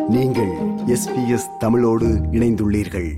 நீங்கள் எஸ்பிஎஸ் தமிழோடு இணைந்துள்ளீர்கள்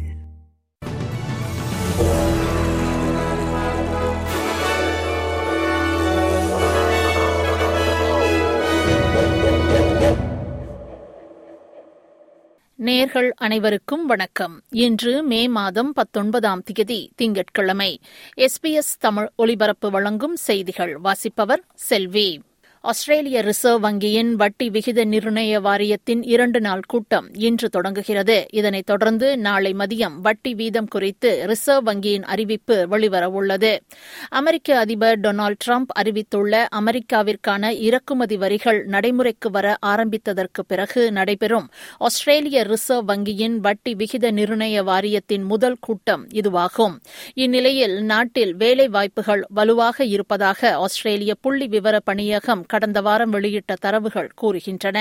நேர்கள் அனைவருக்கும் வணக்கம் இன்று மே மாதம் பத்தொன்பதாம் தேதி திங்கட்கிழமை எஸ்பிஎஸ் தமிழ் ஒலிபரப்பு வழங்கும் செய்திகள் வாசிப்பவர் செல்வி ஆஸ்திரேலிய ரிசர்வ் வங்கியின் வட்டி விகித நிர்ணய வாரியத்தின் இரண்டு நாள் கூட்டம் இன்று தொடங்குகிறது இதனைத் தொடர்ந்து நாளை மதியம் வட்டி வீதம் குறித்து ரிசர்வ் வங்கியின் அறிவிப்பு வெளிவரவுள்ளது அமெரிக்க அதிபர் டொனால்டு டிரம்ப் அறிவித்துள்ள அமெரிக்காவிற்கான இறக்குமதி வரிகள் நடைமுறைக்கு வர ஆரம்பித்ததற்கு பிறகு நடைபெறும் ஆஸ்திரேலிய ரிசர்வ் வங்கியின் வட்டி விகித நிர்ணய வாரியத்தின் முதல் கூட்டம் இதுவாகும் இந்நிலையில் நாட்டில் வேலைவாய்ப்புகள் வலுவாக இருப்பதாக ஆஸ்திரேலிய புள்ளி விவர பணியகம் கடந்த வாரம் வெளியிட்ட தரவுகள் கூறுகின்றன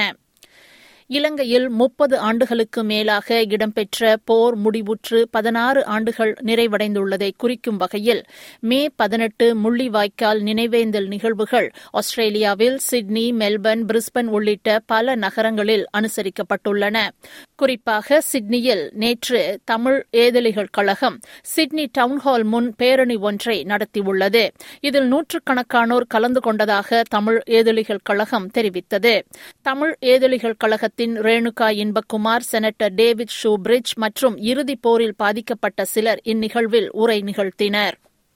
இலங்கையில் முப்பது ஆண்டுகளுக்கு மேலாக இடம்பெற்ற போர் முடிவுற்று பதினாறு ஆண்டுகள் நிறைவடைந்துள்ளதை குறிக்கும் வகையில் மே பதினெட்டு முள்ளிவாய்க்கால் நினைவேந்தல் நிகழ்வுகள் ஆஸ்திரேலியாவில் சிட்னி மெல்பர்ன் பிரிஸ்பன் உள்ளிட்ட பல நகரங்களில் அனுசரிக்கப்பட்டுள்ளன குறிப்பாக சிட்னியில் நேற்று தமிழ் ஏதலிகள் கழகம் சிட்னி டவுன்ஹால் முன் பேரணி ஒன்றை நடத்தியுள்ளது இதில் நூற்றுக்கணக்கானோர் கலந்து கொண்டதாக தமிழ் ஏதலிகள் கழகம் தெரிவித்தது தமிழ் ஏதலிகள் கழகத்தின் Renuka Inbakumar senator David Shoebridge மற்றும் இறுதிப் போரில் பாதிக்கப்பட்ட சிலர் இந்நிகழ்வில் உரை நிகழ்த்தினர்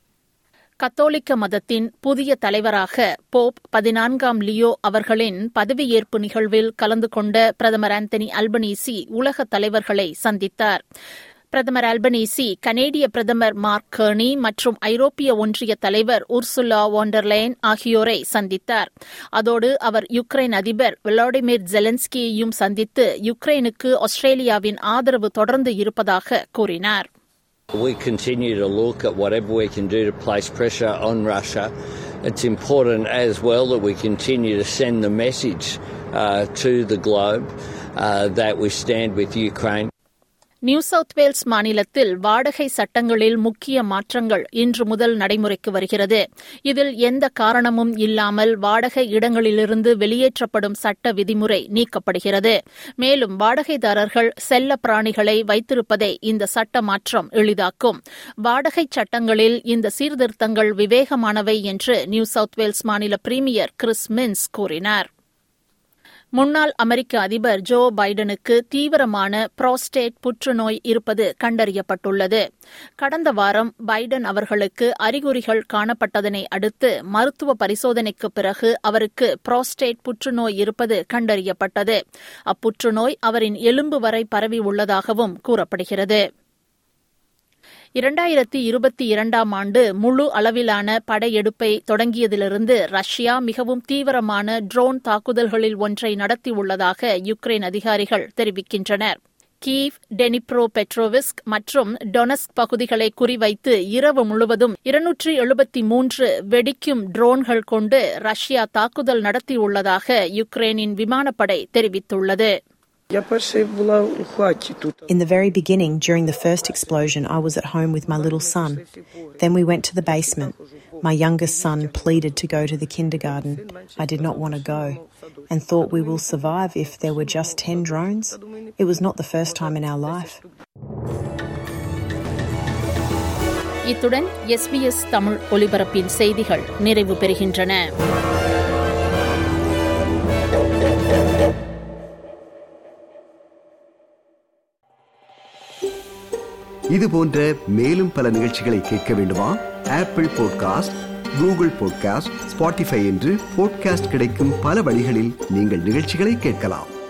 கத்தோலிக்க மதத்தின் புதிய தலைவராக போப் பதினான்காம் லியோ அவர்களின் பதவியேற்பு நிகழ்வில் கலந்து கொண்ட பிரதமர் ஆந்தனி அல்பனீசி உலக தலைவர்களை சந்தித்தார் பிரதமர் அல்பனீசி கனேடிய பிரதமர் மார்க் கர்னி மற்றும் ஐரோப்பிய ஒன்றிய தலைவர் உர்சுலா வாண்டர்லேன் ஆகியோரை சந்தித்தார் அதோடு அவர் யுக்ரைன் அதிபர் விளாடிமிர் ஜெலன்ஸ்கியையும் சந்தித்து யுக்ரைனுக்கு ஆஸ்திரேலியாவின் ஆதரவு தொடர்ந்து இருப்பதாக கூறினார் We continue to look at whatever we can do to place pressure on Russia. It's important as well that we continue to send the message uh, to the globe uh, that we stand with Ukraine. New South Wales மாநிலத்தில் வாடகை சட்டங்களில் முக்கிய மாற்றங்கள் இன்று முதல் நடைமுறைக்கு வருகிறது இதில் எந்த காரணமும் இல்லாமல் வாடகை இடங்களிலிருந்து வெளியேற்றப்படும் சட்ட விதிமுறை நீக்கப்படுகிறது மேலும் வாடகைதாரர்கள் செல்ல பிராணிகளை வைத்திருப்பதை இந்த சட்ட மாற்றம் எளிதாக்கும் வாடகை சட்டங்களில் இந்த சீர்திருத்தங்கள் விவேகமானவை என்று நியூ சவுத் வேல்ஸ் மாநில பிரீமியர் கிறிஸ் மின்ஸ் கூறினார் முன்னாள் அமெரிக்க அதிபர் ஜோ பைடனுக்கு தீவிரமான புரோஸ்டேட் புற்றுநோய் இருப்பது கண்டறியப்பட்டுள்ளது கடந்த வாரம் பைடன் அவர்களுக்கு அறிகுறிகள் காணப்பட்டதனை அடுத்து மருத்துவ பரிசோதனைக்கு பிறகு அவருக்கு புரோஸ்டேட் புற்றுநோய் இருப்பது கண்டறியப்பட்டது அப்புற்றுநோய் அவரின் எலும்பு வரை பரவி உள்ளதாகவும் கூறப்படுகிறது இரண்டாயிரத்தி இருபத்தி இரண்டாம் ஆண்டு முழு அளவிலான படையெடுப்பை தொடங்கியதிலிருந்து ரஷ்யா மிகவும் தீவிரமான ட்ரோன் தாக்குதல்களில் ஒன்றை நடத்தியுள்ளதாக யுக்ரைன் அதிகாரிகள் தெரிவிக்கின்றனர் கீவ் டெனிப்ரோ பெட்ரோவிஸ்க் மற்றும் டொனஸ்க் பகுதிகளை குறிவைத்து இரவு முழுவதும் இருநூற்றி எழுபத்தி மூன்று வெடிக்கும் ட்ரோன்கள் கொண்டு ரஷ்யா தாக்குதல் நடத்தியுள்ளதாக யுக்ரைனின் விமானப்படை தெரிவித்துள்ளது In the very beginning, during the first explosion, I was at home with my little son. Then we went to the basement. My youngest son pleaded to go to the kindergarten. I did not want to go and thought we will survive if there were just 10 drones. It was not the first time in our life. இத்துடன் SBS Tamil ஒலிபரப்பின் செய்திகள் நிறைவு பெறுகின்றன இது போன்ற மேலும் பல நிகழ்ச்சிகளை கேட்க வேண்டுமா Apple podcast Google podcast Spotify என்று பாட்காஸ்ட் கிடைக்கும் பல வழிகளில் நீங்கள் நிகழ்ச்சிகளை கேட்கலாம்